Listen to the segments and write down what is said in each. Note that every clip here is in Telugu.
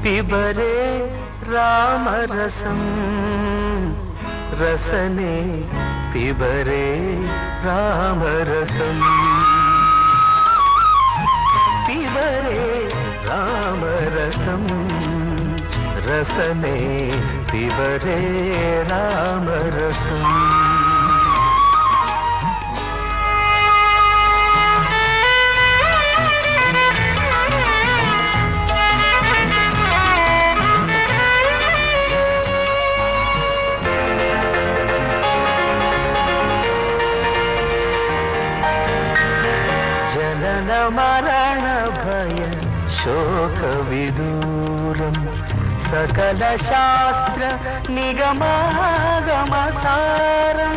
పిబరే రామరసం రసనే పిబరే రామరసం పిబరే రామరసం రసనే పిబరే రామరసం జనన మరణ భయ శోక విదూరం సకల శాస్త్ర నిగమాగమ సారం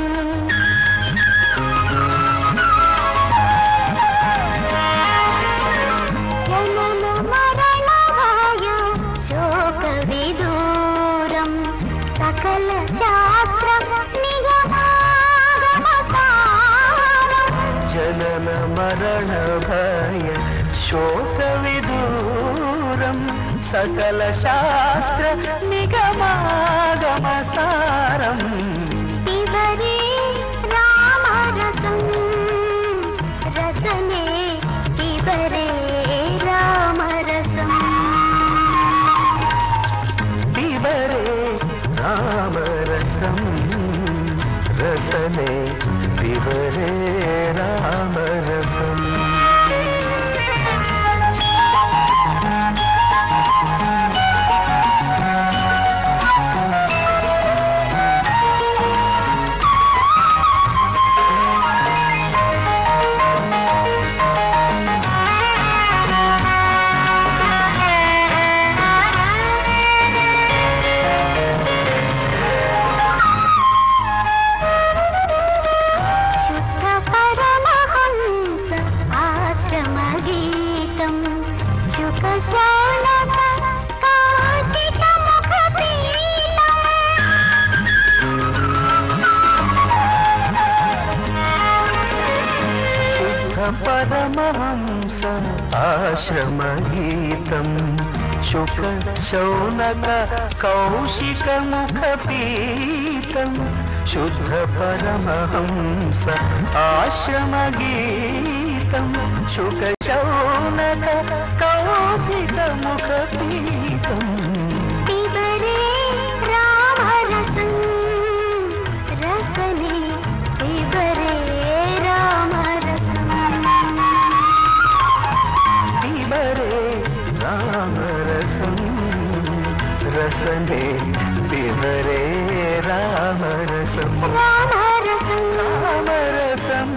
జనన మరణ భయ శోక విదూరం సకల శాస్త్ర నిగమాగమ సారం జనన మరణ భయ శోక విదూరం సకల శాస్త్ర నిగమాగమ సారం పిబరే రామరసం రసనే పిబరే రామరసం పిబరే రామరసం రసనే పిబరే రామరసం శుద్ధ పరమహంస ఆశ్రమ గీతం శుక శౌనక కౌశిక ముఖ పీతం శుద్ధ పరమహంస ఆశ్రమ గీతం శుక శౌనక కౌశిక ముఖ పీతం శుద్ధ పరమహంస ఆశ్రమ గీతం శుక శౌనక కౌశిక ముఖ పీతం పిబరే రామరసం రసనే పిబరే రామరసం పిబరే రామరసం రసనే పిబరే రామరసం రామరసం రామరసం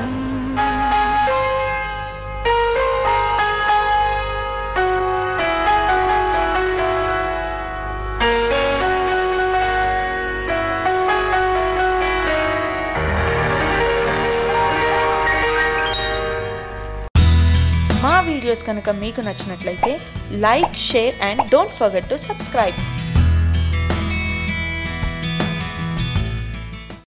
మా వీడియోస్ కనుక మీకు నచ్చినట్లయితే like share and don't forget to subscribe